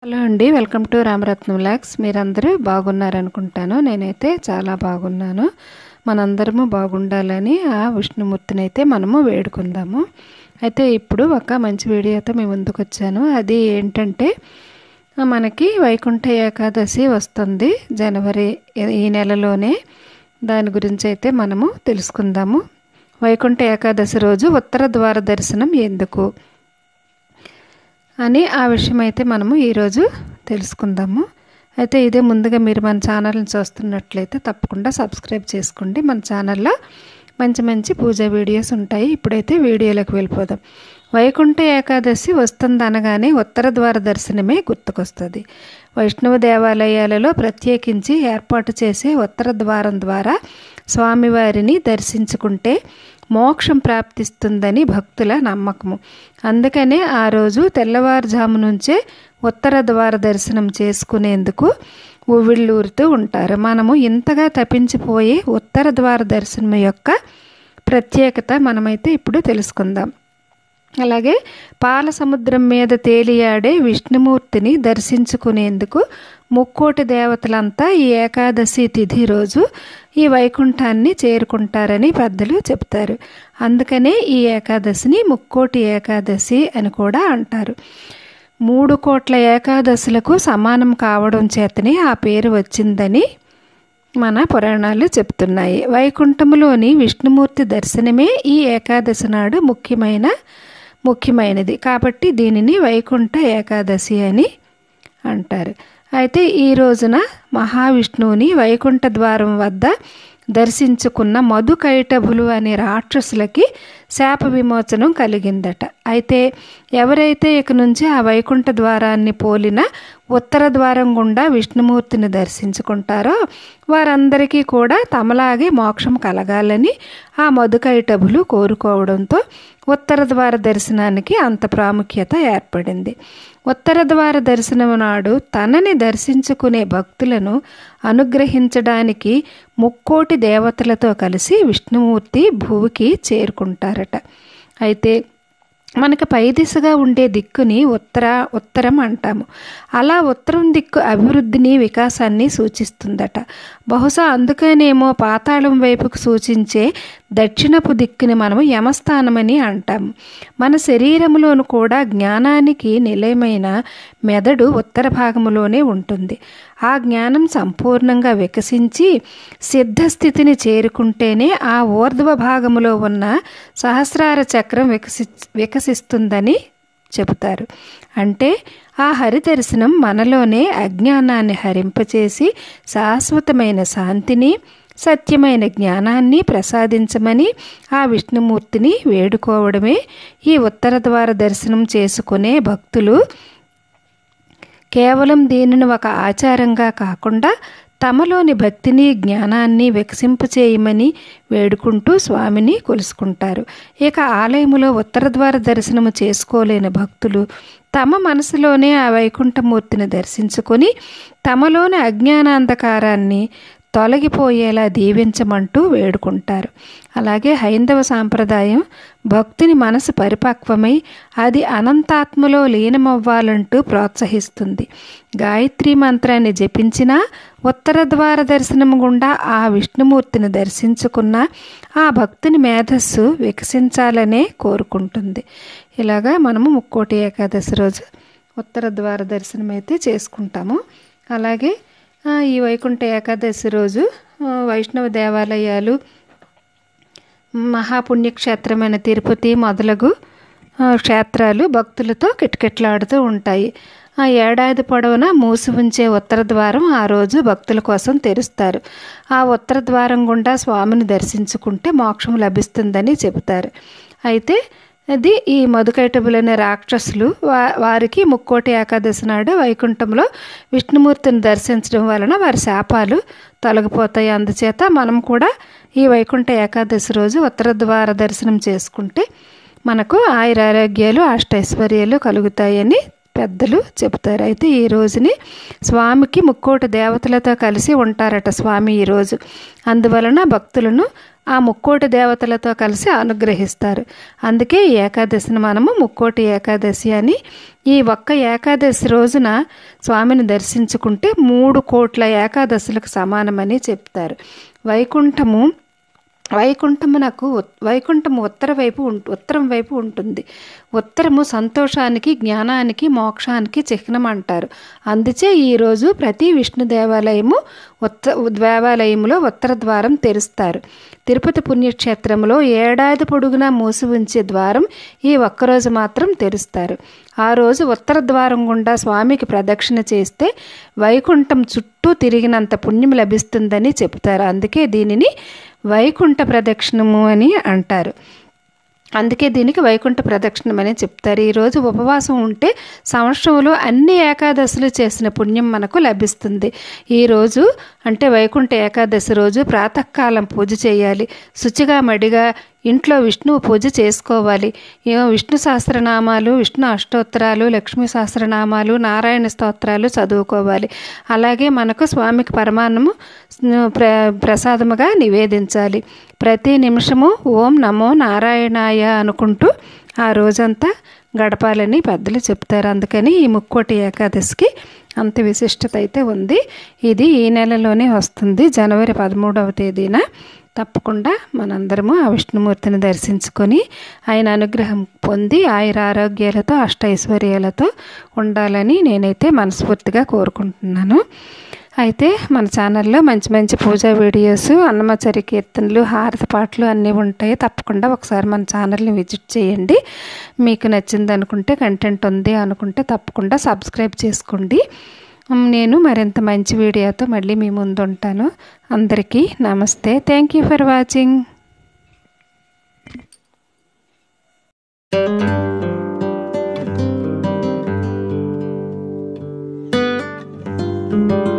hello అండి welcome to Ramaratnam lakhs మీరందరూ బాగున్నారనుకుంటాను నేనైతే చాలా బాగున్నాను మనందరము బాగుండాలని ఆ విష్ణుమూర్తిని అయితే మనము వేడుకుందాము అయితే ఇప్పుడు ఒక మంచి వీడియోతో మీ ముందుకు వచ్చాను అది ఏంటంటే మనకి వైకుంఠ ఏకాదశి వస్తుంది జనవరి ఈ నెలలోనే దాని గురించి అయితే మనము తెలుసుకుందాము వైకుంఠ ఏకాదశి రోజు ఉత్తర ద్వార దర్శనం ఎందుకు అని ఆ విషయం అయితే మనము ఈరోజు తెలుసుకుందాము అయితే ఇదే ముందుగా మీరు మన ఛానల్ని చూస్తున్నట్లయితే తప్పకుండా సబ్స్క్రైబ్ చేసుకోండి మన ఛానల్లో మంచి మంచి పూజా వీడియోస్ ఉంటాయి ఇప్పుడైతే వీడియోలోకి వెళ్ళిపోదాం వైకుంఠ ఏకాదశి వస్తుంది అనగానే ఉత్తర ద్వార దర్శనమే గుర్తుకొస్తుంది వైష్ణవ దేవాలయాలలో ప్రత్యేకించి ఏర్పాటు చేసే ఉత్తర ద్వారం ద్వారా స్వామివారిని దర్శించుకుంటే మోక్షం ప్రాప్తిస్తుందని భక్తుల నమ్మకము అందుకనే ఆ రోజు తెల్లవారుజాము నుంచే ఉత్తర ద్వార దర్శనం చేసుకునేందుకు ఉవ్విళ్ళూరుతూ ఉంటారు మనము ఇంతగా తప్పించిపోయే ఉత్తర ద్వార దర్శనం యొక్క ప్రత్యేకత మనమైతే ఇప్పుడు తెలుసుకుందాం అలాగే పాల సముద్రం మీద తేలియాడే విష్ణుమూర్తిని దర్శించుకునేందుకు ముక్కోటి దేవతలంతా ఈ ఏకాదశి తిథి రోజు ఈ వైకుంఠాన్ని చేరుకుంటారని పెద్దలు చెప్తారు అందుకనే ఈ ఏకాదశిని ముక్కోటి ఏకాదశి అని కూడా అంటారు మూడు కోట్ల ఏకాదశులకు సమానం కావడం చేతనే ఆ పేరు వచ్చిందని మన పురాణాలు చెప్తున్నాయి వైకుంఠములోని విష్ణుమూర్తి దర్శనమే ఈ ఏకాదశి నాడు ముఖ్యమైన ముఖ్యమైనది కాబట్టి దీనిని వైకుంఠ ఏకాదశి అని అంటారు అయితే ఈ రోజున మహావిష్ణువుని వైకుంఠ ద్వారం వద్ద దర్శించుకున్న మధుకైటభులు అనే రాక్షసులకి శాప విమోచనం కలిగిందట అయితే ఎవరైతే ఇక నుంచి ఆ వైకుంఠ ద్వారాన్ని పోలిన ఉత్తర ద్వారం గుండా విష్ణుమూర్తిని దర్శించుకుంటారో వారందరికీ కూడా తమలాగే మోక్షం కలగాలని ఆ మధుకైటభులు కోరుకోవడంతో ఉత్తర ద్వార దర్శనానికి అంత ప్రాముఖ్యత ఏర్పడింది ఉత్తర ద్వార దర్శనం నాడు తనని దర్శించుకునే భక్తులను అనుగ్రహించడానికి ముక్కోటి దేవతలతో కలిసి విష్ణుమూర్తి భూమికి చేరుకుంటారట అయితే మనకి పై దిశగా ఉండే దిక్కుని ఉత్తర ఉత్తరం అంటాము అలా ఉత్తరం దిక్కు అభివృద్ధిని వికాసాన్ని సూచిస్తుందట బహుశా అందుకనేమో పాతాళం వైపుకు సూచించే దక్షిణపు దిక్కుని మనము యమస్థానమని అంటాము మన శరీరంలోను కూడా జ్ఞానానికి నిలయమైన మెదడు ఉత్తర భాగంలోనే ఉంటుంది ఆ జ్ఞానం సంపూర్ణంగా వికసించి సిద్ధస్థితిని చేరుకుంటేనే ఆ ఊర్ధ్వ భాగములో ఉన్న సహస్రార చక్రం వికసి వికసిస్తుందని చెబుతారు అంటే ఆ హరిదర్శనం మనలోనే అజ్ఞానాన్ని హరింపచేసి శాశ్వతమైన శాంతిని సత్యమైన జ్ఞానాన్ని ప్రసాదించమని ఆ విష్ణుమూర్తిని వేడుకోవడమే ఈ ఉత్తర ద్వార దర్శనం చేసుకునే భక్తులు కేవలం దీనిని ఒక ఆచారంగా కాకుండా తమలోని భక్తిని జ్ఞానాన్ని వికసింపచేయమని వేడుకుంటూ స్వామిని కొలుసుకుంటారు ఇక ఆలయములో ఉత్తర ద్వార దర్శనము చేసుకోలేని భక్తులు తమ మనసులోనే ఆ వైకుంఠమూర్తిని దర్శించుకొని తమలోని అజ్ఞానాంధకారాన్ని తొలగిపోయేలా దీవించమంటూ వేడుకుంటారు అలాగే హైందవ సాంప్రదాయం భక్తుని మనసు పరిపక్వమై అది అనంతాత్మలో లీనమవ్వాలంటూ ప్రోత్సహిస్తుంది గాయత్రి మంత్రాన్ని జపించినా ఉత్తర ద్వార దర్శనం గుండా ఆ విష్ణుమూర్తిని దర్శించుకున్న ఆ భక్తుని మేధస్సు వికసించాలనే కోరుకుంటుంది ఇలాగా మనము ముక్కోటి ఏకాదశి రోజు ఉత్తర ద్వార దర్శనం అయితే చేసుకుంటాము అలాగే ఈ వైకుంఠ ఏకాదశి రోజు వైష్ణవ దేవాలయాలు మహాపుణ్యక్షేత్రమైన తిరుపతి మొదలగు క్షేత్రాలు భక్తులతో కిటకిటలాడుతూ ఉంటాయి ఆ ఏడాది పొడవునా మూసి ఉంచే ఉత్తర ద్వారం ఆ రోజు భక్తుల కోసం తెరుస్తారు ఆ ఉత్తర ద్వారం గుండా స్వామిని దర్శించుకుంటే మోక్షం లభిస్తుందని చెబుతారు అయితే అది ఈ మధుకైటబులైన రాక్షసులు వా వారికి ముక్కోటి ఏకాదశి నాడు వైకుంఠంలో విష్ణుమూర్తిని దర్శించడం వలన వారి శాపాలు తొలగిపోతాయి అందుచేత మనం కూడా ఈ వైకుంఠ ఏకాదశి రోజు ఉత్తర ద్వార దర్శనం చేసుకుంటే మనకు ఆయురారోగ్యాలు అష్టైశ్వర్యాలు కలుగుతాయని పెద్దలు చెబుతారు అయితే ఈ రోజుని స్వామికి ముక్కోటి దేవతలతో కలిసి ఉంటారట స్వామి ఈరోజు అందువలన భక్తులను ఆ ముక్కోటి దేవతలతో కలిసి అనుగ్రహిస్తారు అందుకే ఈ ఏకాదశిని మనము ముక్కోటి ఏకాదశి అని ఈ ఒక్క ఏకాదశి రోజున స్వామిని దర్శించుకుంటే మూడు కోట్ల ఏకాదశులకు సమానమని చెప్తారు వైకుంఠము వైకుంఠమునకు వైకుంఠము ఉత్తర వైపు ఉత్తరం వైపు ఉంటుంది ఉత్తరము సంతోషానికి జ్ఞానానికి మోక్షానికి చిహ్నం అంటారు అందుచే ఈరోజు ప్రతి విష్ణు దేవాలయము ఉత్త దేవాలయంలో ఉత్తర ద్వారం తెరుస్తారు తిరుపతి పుణ్యక్షేత్రంలో ఏడాది పొడుగునా మూసి ఉంచే ద్వారం ఈ ఒక్కరోజు మాత్రం తెరుస్తారు ఆ రోజు ఉత్తర ద్వారం గుండా స్వామికి ప్రదక్షిణ చేస్తే వైకుంఠం చుట్టూ తిరిగినంత పుణ్యం లభిస్తుందని చెప్తారు అందుకే దీనిని వైకుంఠ ప్రదక్షిణము అని అంటారు అందుకే దీనికి వైకుంఠ ప్రదక్షిణం అని చెప్తారు ఈరోజు ఉపవాసం ఉంటే సంవత్సరంలో అన్ని ఏకాదశులు చేసిన పుణ్యం మనకు లభిస్తుంది ఈరోజు అంటే వైకుంఠ ఏకాదశి రోజు ప్రాతకాలం పూజ చేయాలి శుచిగా మడిగా ఇంట్లో విష్ణువు పూజ చేసుకోవాలి విష్ణు సహస్రనామాలు విష్ణు అష్టోత్తరాలు లక్ష్మీ సహస్రనామాలు నారాయణ స్తోత్రాలు చదువుకోవాలి అలాగే మనకు స్వామికి పరమాన్నము ప్ర ప్రసాదముగా నివేదించాలి ప్రతి నిమిషము ఓం నమో నారాయణాయ అనుకుంటూ ఆ రోజంతా గడపాలని పెద్దలు చెప్తారు అందుకని ఈ ముక్కోటి ఏకాదశికి అంత విశిష్టత అయితే ఉంది ఇది ఈ నెలలోనే వస్తుంది జనవరి పదమూడవ తేదీన తప్పకుండా మనందరము ఆ విష్ణుమూర్తిని దర్శించుకొని ఆయన అనుగ్రహం పొంది ఆయుర ఆరోగ్యాలతో అష్టైశ్వర్యాలతో ఉండాలని నేనైతే మనస్ఫూర్తిగా కోరుకుంటున్నాను అయితే మన ఛానల్లో మంచి మంచి పూజా వీడియోస్ అన్నమాచారి కీర్తనలు హారతి పాటలు అన్నీ ఉంటాయి తప్పకుండా ఒకసారి మన ఛానల్ని విజిట్ చేయండి మీకు నచ్చింది అనుకుంటే కంటెంట్ ఉంది అనుకుంటే తప్పకుండా సబ్స్క్రైబ్ చేసుకోండి నేను మరింత మంచి వీడియోతో మళ్ళీ మీ ముందు ఉంటాను అందరికీ నమస్తే thank you for watching thank you